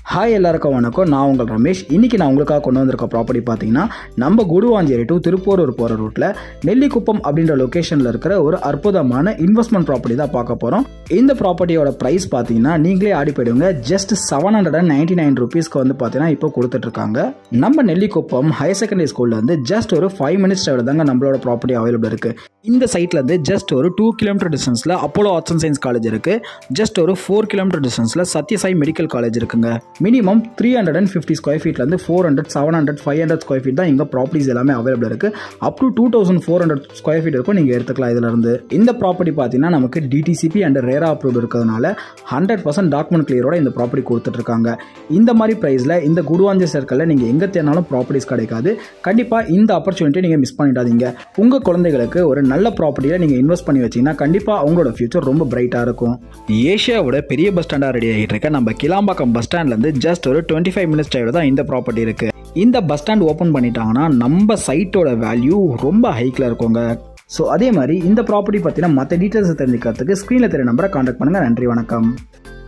hi எல்லாருக்கும் வணக்கம் நான் உங்கள் ரமேஷ் இன்னைக்கு நான் உங்களுக்காக கொண்டு வந்திருக்க ப்ராப்பர்ட்டி பார்த்தீங்கன்னா நம்ம குடுவாஞ்சேரி டு திருப்பூரூர் போகிற ரூட்டில் நெல்லிக்குப்பம் அப்படின்ற லொக்கேஷனில் இருக்கிற ஒரு அற்புதமான இன்வெஸ்ட்மெண்ட் ப்ராப்பர்ட்டி தான் பார்க்க போகிறோம் இந்த ப்ராப்பர்ட்டியோட ப்ரைஸ் பார்த்தீங்கன்னா நீங்களே ஆடி போயிடுங்க just seven hundred and ninety nine ருபீஸ்க்கு வந்து பார்த்தீங்கன்னா இப்போ கொடுத்துட்ருக்காங்க நம்ம நெல்லிக்குப்பம் ஹையர் செகண்டரி ஸ்கூல்ல இருந்து ஜஸ்ட் ஒரு ஃபைவ் மினிட்ஸ் டிரைவில் தாங்க நம்மளோட ப்ராப்பர்ட்டி அவைலபிள் இருக்குது இந்த சைட்லேருந்து ஜஸ்ட் ஒரு டூ கிலோமீட்டர் டிஸ்டன்ஸில் Apollo arts and science college இருக்குது ஜஸ்ட் ஒரு ஃபோர் கிலோமீட்டர் டிஸ்டன்ஸில் சத்யசாய் மெடிக்கல் காலேஜ் இருக்குங்க minimum three hundred and fifty square ஃபீட்லேருந்து four hundred seven hundred five hundred square feet தான் இங்கே ப்ராப்பர்ட்டிஸ் எல்லாமே அவைலபிள் இருக்குது up to two thousand four hundred square feet இருக்கும் நீங்கள் எடுத்துக்கலாம் இதிலிருந்து இந்த ப்ராப்பர்ட்டி பார்த்தீங்கன்னா நமக்கு டிடிசிபி அண்ட் ரேரா அப்ரூவ்ட் இருக்கிறதுனால ஹண்ட்ரட் பர்சன்ட் டாக்குமெண்ட் கிளியரோட இந்த ப்ராப்பர்ட்டி கொடுத்துட்ருக்காங்க இந்த மாதிரி ப்ரைஸில் இந்த குடுவாஞ்சி சர்க்கிளில் நீங்கள் எங்கே தேடினாலும் ப்ராப்பர்ட்டிஸ் கிடைக்காது கண்டிப்பாக இந்த ஆப்பர்ச்சுனிட்டி நீங்கள் மிஸ் பண்ணிடாதீங்க உங்கள் குழந்தைகளுக்கு ஒரு நல்ல ப்ராப்பர்ட்டியில் நீங்கள் இன்வெஸ்ட் பண்ணி வச்சீங்கன்னா கண்டிப்பாக அவங்களோட ஃபியூச்சர் ரொம்ப பிரைட்டாக இருக்கும் ஏஷியாவோட பெரிய பஸ் ஸ்டாண்டாக ரெடி ஆகிட்டு இருக்க நம்ம கிளாம்பாக்கம் பஸ் ஸ்டாண்ட்லேருந்து ஜஸ்ட் ஒரு டுவெண்ட்டி ஃபைவ் மினிட்ஸ் டிரைவில் தான் இந்த ப்ராப்பர்ட்டி இருக்குது இந்த பஸ் ஸ்டாண்ட் ஓப்பன் பண்ணிட்டாங்கன்னா நம்ம சைட்டோட வேல்யூ ரொம்ப ஹைக்கில் இருக்குங்க ஸோ அதே மாதிரி இந்த ப்ராப்பர்ட்டி பற்றின மற்ற டீட்டெயில்ஸ் தெரிஞ்சுக்கிறதுக்கு ஸ்க்ரீனில் தெரிய நம்பரை காண்டாக்ட் பண்ணுங்கள் நன்றி வணக்கம்